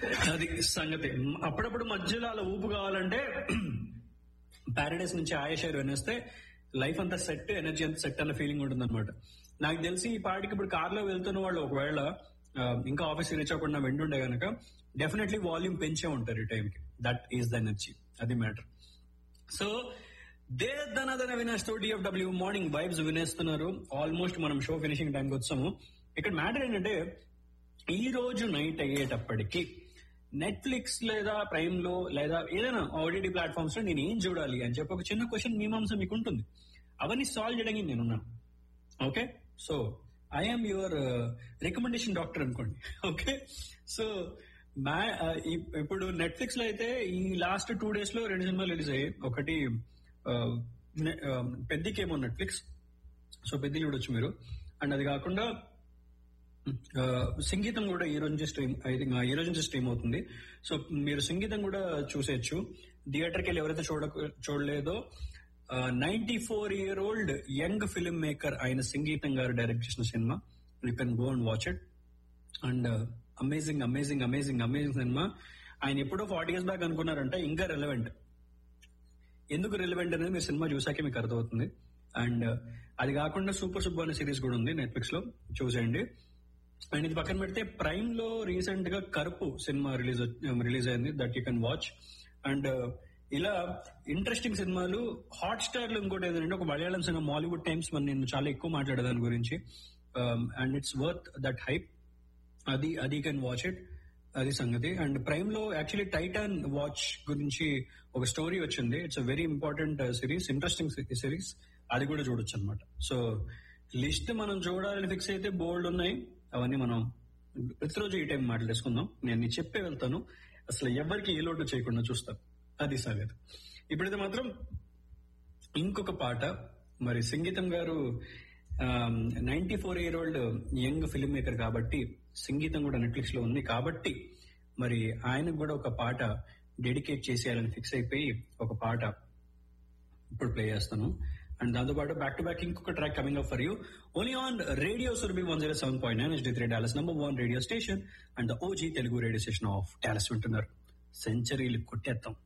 అది సంగతి అప్పుడప్పుడు మధ్యలో అలా ఊపు కావాలంటే ప్యారడైస్ నుంచి ఆయేషారు అనేస్తే లైఫ్ అంతా సెట్ ఎనర్జీ అంతా సెట్ అన్న ఫీలింగ్ ఉంటుంది అనమాట నాకు తెలిసి ఈ పాటికి ఇప్పుడు కార్లో వెళ్తున్న వాళ్ళు ఒకవేళ ఆ, ఇంకా ఆఫీస్ రీచ్ అవ్వకుండా వెంటుండే గనక డెఫినెట్లీ వాల్యూమ్ పెంచే ఉంటారు ఈ టైంకి దట్ ఈస్ ద ఎనర్జీ అది మ్యాటర్ సో దే ధనధన వినాష్ తో డిఎఫ్డబ్ల్యూ మార్నింగ్ వైబ్స్ వినేస్తున్నారు ఆల్మోస్ట్ మనం షో ఫినిషింగ్ టైంకి వచ్చాము ఇక్కడ మ్యాటర్ ఏంటంటే ఈ రోజు నైట్ అయ్యేటప్పటికి నెట్ఫ్లిక్స్ లేదా ప్రైమ్ లో లేదా ఏదైనా ఓటీటీ ప్లాట్ఫామ్స్ లో నేను ఏం చూడాలి అని చెప్పి ఒక చిన్న క్వశ్చన్ మీమాంస మీకు ఉంటుంది అవన్నీ సాల్వ్ చేయడానికి నేనున్నాను okay so I'm your recommendation doctor అనుకోండి ఓకే సో మా ఆ, ఇప్- ఇప్పుడు నెట్ఫ్లిక్స్ లో అయితే ఈ లాస్ట్ టూ డేస్ లో రెండు సినిమాలు రిలీజ్ అయ్యాయి ఒకటి ఆ, నె- ఆ, పెద్దికేమో నెట్ఫ్లిక్స్ సో పెద్ది చూడొచ్చు మీరు అండ్ అది కాకుండా ఆ, సంగీతం కూడా ఈ రోజు నుంచి స్ట్రీమ్ ఐ థింక్ ఈ రోజు నుంచి స్ట్రీమ్ అవుతుంది సో మీరు సంగీతం కూడా చూసేయచ్చు థియేటర్కి వెళ్ళి ఎవరైతే చూడ చూడలేదో ninety four year old young film maker ఆయన సంగీతం గారు డైరెక్ట్ చేసిన సినిమా you can go and watch it and amazing amazing amazing amazing సినిమా ఆయన ఎప్పుడో ఫార్టీ ఇయర్స్ బ్యాక్ అనుకున్నారంటే ఇంకా రెలవెంట్ ఎందుకు రిలవెంట్ అనేది మీరు సినిమా చూసాకే మీకు అర్థమవుతుంది అండ్ అది కాకుండా సూపర్ సూపర్ అనే సిరీస్ కూడా ఉంది నెట్ఫ్లిక్స్ లో చూసేయండి అండ్ ఇది పక్కన పెడితే ప్రైమ్ లో రీసెంట్ గా కరుపు సినిమా రిలీజ్ రిలీజ్ అయింది that you can watch and ఇలా ఇంట్రెస్టింగ్ సినిమాలు హాట్ స్టార్ లో ఇంకోటి ఏంటంటే ఒక మలయాళం సినిమా మాలీవుడ్ టైమ్స్ మనం నేను చాలా ఎక్కువ మాట్లాడేదాని గురించి and it's worth that hype అది అది కెన్ వాచ్ ఇట్ అది సంగతి అండ్ ప్రైమ్ లో యాక్చువల్లీ టైటాన్ వాచ్ గురించి ఒక స్టోరీ వచ్చింది it's a very important series interesting series అది కూడా చూడొచ్చు అనమాట సో లిస్ట్ మనం చూడాలని ఫిక్స్ అయితే బోల్డ్ ఉన్నాయి అవన్నీ మనం ప్రతిరోజు ఈ టైం మాట్లాడేసుకుందాం నేను నీకు చెప్పే వెళ్తాను అసలు ఎవరికి ఏ లోటు చేయకుండా చూస్తాను అది సంగతి ఇప్పుడైతే మాత్రం ఇంకొక పాట మరి సంగీతం గారు ninety four year old young film maker కాబట్టి సంగీతం కూడా నెట్ఫ్లిక్స్ లో ఉంది కాబట్టి మరి ఆయనకు కూడా ఒక పాట డెడికేట్ చేసేయాలని ఫిక్స్ అయిపోయి ఒక పాట ఇప్పుడు ప్లే చేస్తాను అండ్ దాంతో పాటు బ్యాక్ టు బ్యాక్ ఇంకొక track coming up for you only on radio Surabhi one zero seven point nine HD three Dallas number one radio station and OG Telugu radio station of Dallas వింటున్నారు సెంచరీలు కొట్టేద్దాం